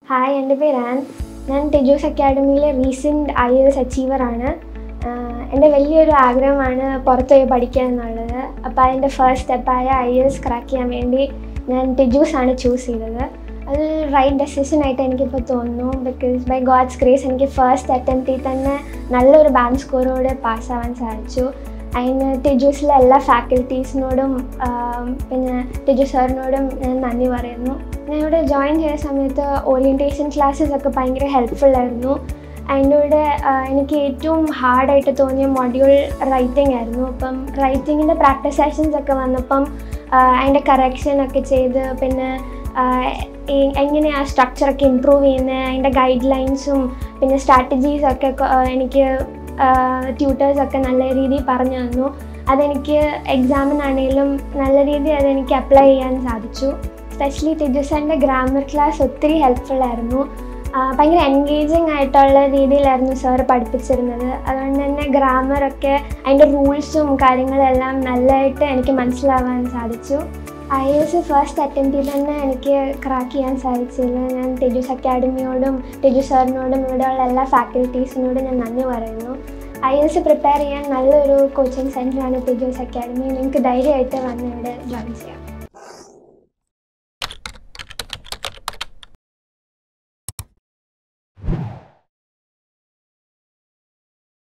hi എൻ്റെ പേര് Ann ഞാൻ ടെജോസ് അക്കാഡമിയിലെ റീസെൻറ്റ് ഐ എസ് അച്ചീവറാണ് എൻ്റെ വലിയൊരു ആഗ്രഹമാണ് പുറത്ത് പോയി പഠിക്കുക എന്നുള്ളത് അപ്പോൾ അതിൻ്റെ ഫസ്റ്റ് സ്റ്റെപ്പായ ഐ എസ് ക്രാക്ക് ചെയ്യാൻ വേണ്ടി ഞാൻ ടെജൂസ് ആണ് ചൂസ് ചെയ്തത് അത് റൈറ്റ് ഡെസിഷൻ ആയിട്ട് എനിക്കിപ്പോൾ തോന്നുന്നു ബിക്കോസ് ബൈ ഗോഡ്സ് ഗ്രേസ് എനിക്ക് ഫസ്റ്റ് അറ്റംപ്റ്റിൽ തന്നെ നല്ലൊരു ബാൻഡ് സ്കോറോടെ പാസ്സാവാൻ സാധിച്ചു അതിന് ടെജൂസിലെ എല്ലാ ഫാക്കൽറ്റീസിനോടും പിന്നെ ടെജു സാറിനോടും ഞാൻ നന്ദി പറയുന്നു ഞാൻ ഇവിടെ ജോയിൻ ചെയ്ത സമയത്ത് ഓറിയൻറ്റേഷൻ ക്ലാസ്സസ് ഒക്കെ ഭയങ്കര ഹെൽപ്ഫുൾ ആയിരുന്നു അതിൻ്റെ കൂടെ ആ, എനിക്ക് ഏറ്റവും ഹാർഡായിട്ട് തോന്നിയ മൊഡ്യൂൾ റൈറ്റിംഗ് ആയിരുന്നു അപ്പം റൈറ്റിങ്ങിൻ്റെ പ്രാക്ടീസ് സെഷൻസ് ഒക്കെ വന്നപ്പം ആ, അതിൻ്റെ കറക്ഷൻ ഒക്കെ ചെയ്ത് പിന്നെ ആ, ഈ- എങ്ങനെയാണ് സ്ട്രക്ചറൊക്കെ ഇമ്പ്രൂവ് ചെയ്യുന്നത് അതിൻ്റെ ഗൈഡ് ലൈൻസും പിന്നെ സ്ട്രാറ്റജീസ് ഒക്കെ കൊ- ആ, എനിക്ക് ട്യൂട്ടേഴ്സൊക്കെ നല്ല രീതിയിൽ പറഞ്ഞു തന്നു അതെനിക്ക് എക്സാമിനാണെങ്കിലും നല്ല രീതിയിൽ അതെനിക്ക് അപ്ലൈ ചെയ്യാൻ സാധിച്ചു സ്പെഷ്യലി ടിജുസൻ്റെ ഗ്രാമർ ക്ലാസ് ഒത്തിരി ഹെൽപ്ഫുൾ ആയിരുന്നു ആ, ഭയങ്കര എൻഗേജിങ് ആയിട്ടുള്ള രീതിയിലായിരുന്നു സാർ പഠിപ്പിച്ചിരുന്നത് അതുകൊണ്ട് തന്നെ ഗ്രാമറൊക്കെ അതിൻ്റെ റൂൾസും കാര്യങ്ങളും എല്ലാം നല്ലതായിട്ട് എനിക്ക് മനസ്സിലാവാൻ സാധിച്ചു ഐ എസ് ഫസ്റ്റ് അറ്റംപ്റ്റിൽ തന്നെ എനിക്ക് ക്രാക്ക് ചെയ്യാൻ സാധിച്ചില്ല ഞാൻ ടെജൂസ് അക്കാഡമിയോടും ടെജു സാറിനോടും ഇവിടെയുള്ള എല്ലാ ഫാക്കൽറ്റീസിനോടും ഞാൻ നന്ദി പറയുന്നു ഐ എസ് പ്രിപ്പയർ ചെയ്യാൻ നല്ലൊരു കോച്ചിങ് സെൻ്ററാണ് ടെജൂസ് അക്കാഡമി നിങ്ങൾക്ക് ധൈര്യമായിട്ട് വന്ന് ഇവിടെ ജോയിൻ ചെയ്യാം